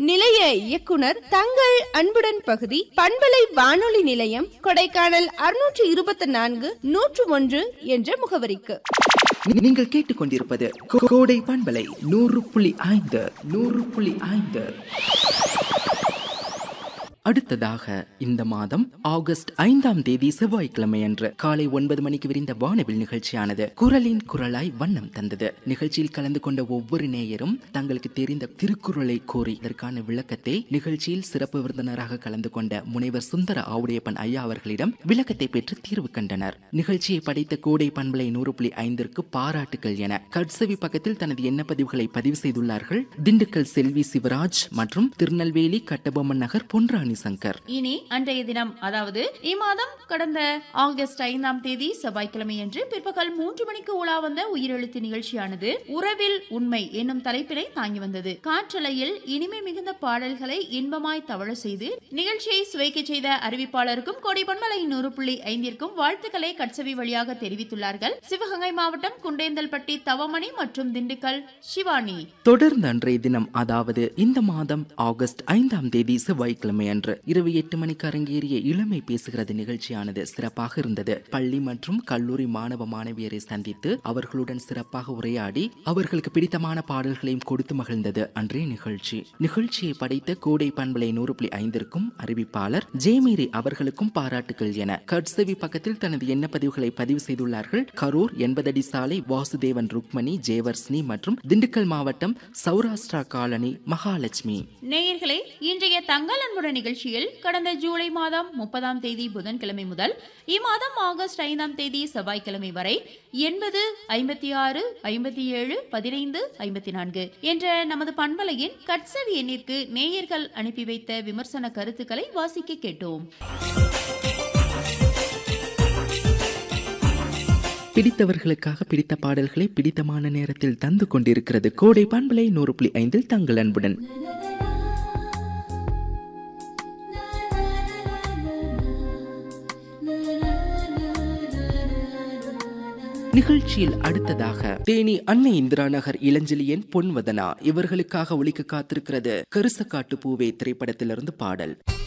நிலைய இயக்குனர் தங்கள் அன்புடன் பகுதி பண்பலை வானொலி நிலையம் கொடைக்கானல் அறுநூற்று இருபத்தி நான்கு நூற்று ஒன்று என்ற முகவரிக்கு நீங்கள் கேட்டுக்கொண்டிருப்பது கோ- கோடை பண்பலை நூறு புள்ளி ஐந்து நூறு புள்ளி ஐந்து அடுத்ததாக இந்த மாதம் ஆகஸ்ட் ஐந்தாம் தேதி செவ்வாய்க்கிழமை அன்று காலை ஒன்பது மணிக்கு விரிந்த வானவில் நிகழ்ச்சியானது குரலின் குரலாய் வண்ணம் தந்தது நிகழ்ச்சியில் கலந்து கொண்ட ஒவ்வொரு நேயரும் தங்களுக்கு தெரிந்த திருக்குறளை கூறி இதற்கான விளக்கத்தை நிகழ்ச்சியில் சிறப்பு விருந்தினராக கலந்து கொண்ட முனைவர் சுந்தர ஆவுடையப்பன் ஐயா அவர்களிடம் விளக்கத்தை பெற்று தீர்வு கண்டனர் நிகழ்ச்சியை படைத்த கோடை பண்பலை நூறு புள்ளி ஐந்திற்கு பாராட்டுகள் என கட்சவி பக்கத்தில் தனது எண்ண பதிவுகளை பதிவு செய்துள்ளார்கள் திண்டுக்கல் செல்வி சிவராஜ் மற்றும் திருநெல்வேலி கட்டபொம்மன் நகர் பொன்ராணி சங்கர் இனி அன்றைய தினம் அதாவது இம்மாதம் கடந்த ஆகஸ்ட் ஐந்தாம் தேதி செவ்வாய்க்கிழமையன்று பிற்பகல் மூன்று மணிக்கு உலா வந்த உயிரெழுத்து நிகழ்ச்சியானது உறவில் உண்மை என்னும் தலைப்பினை தாங்கி வந்தது காற்றலையில் இனிமை மிகுந்த பாடல்களை இன்பமாய் தவழ செய்து நிகழ்ச்சியை சுவைக்க செய்த அறிவிப்பாளருக்கும் கோடி பண்பலை நூறு புள்ளி ஐந்திற்கும் வாழ்த்துக்களை கட்சவி வழியாக தெரிவித்துள்ளார்கள் சிவகங்கை மாவட்டம் குண்டேந்தல்பட்டி தவமணி மற்றும் திண்டுக்கல் சிவானி தொடர்ந்து அன்றைய தினம் அதாவது இந்த மாதம் ஆகஸ்ட் ஐந்தாம் தேதி செவ்வாய்க்கிழமை அன்று இரவு எட்டு மணிக்கு அரங்கேறிய இளமை பேசுகிறது நிகழ்ச்சியானது சிறப்பாக இருந்தது பள்ளி மற்றும் கல்லூரி மாணவ மாணவியரை சந்தித்து அவர்களுடன் சிறப்பாக உரையாடி அவர்களுக்கு பிடித்தமான பாடல்களையும் கொடுத்து மகிழ்ந்தது அன்றைய நிகழ்ச்சி நிகழ்ச்சியை படைத்த கோடை பண்பலை நூறு புள்ளி ஐந்திற்கும் அறிவிப்பாளர் ஜெயமேரி அவர்களுக்கும் பாராட்டுகள் என கட்சவி பக்கத்தில் தனது எண்ண பதிவுகளை பதிவு செய்துள்ளார்கள் கரூர் எண்பதடி சாலை வாசுதேவன் ருக்மணி ஜேவர்ஸ்னி மற்றும் திண்டுக்கல் மாவட்டம் சௌராஷ்டிரா காலனி மகாலட்சுமி நேயர்களே இன்றைய தங்கள் அன்புடன் நிகழ்ச்சியில் கடந்த ஜூலை மாதம் முப்பதாம் தேதி புதன்கிழமை முதல் இம்மாதம் ஆகஸ்ட் ஐந்தாம் தேதி செவ்வாய்க்கிழமை வரை எண்பது ஐம்பத்தி ஆறு ஐம்பத்தி ஏழு பதினைந்து ஐம்பத்தி நான்கு என்ற நமது பண்பலையின் கட்சவி எண்ணிற்கு நேயர்கள் அனுப்பி வைத்த விமர்சன கருத்துக்களை வாசிக்க கேட்டோம் பிடித்தவர்களுக்காக பிடித்த பாடல்களை பிடித்தமான நேரத்தில் தந்து கொண்டிருக்கிறது கோடை பண்பலை நூறு புள்ளி ஐந்தில் தங்கள் அன்புடன் நிகழ்ச்சியில் அடுத்ததாக தேனி அன்னை இந்திரா நகர் இளஞ்செழியன் பொன்வதனா இவர்களுக்காக ஒலிக்க காத்திருக்கிறது கருசக்காட்டு பூவே திரைப்படத்திலிருந்து பாடல்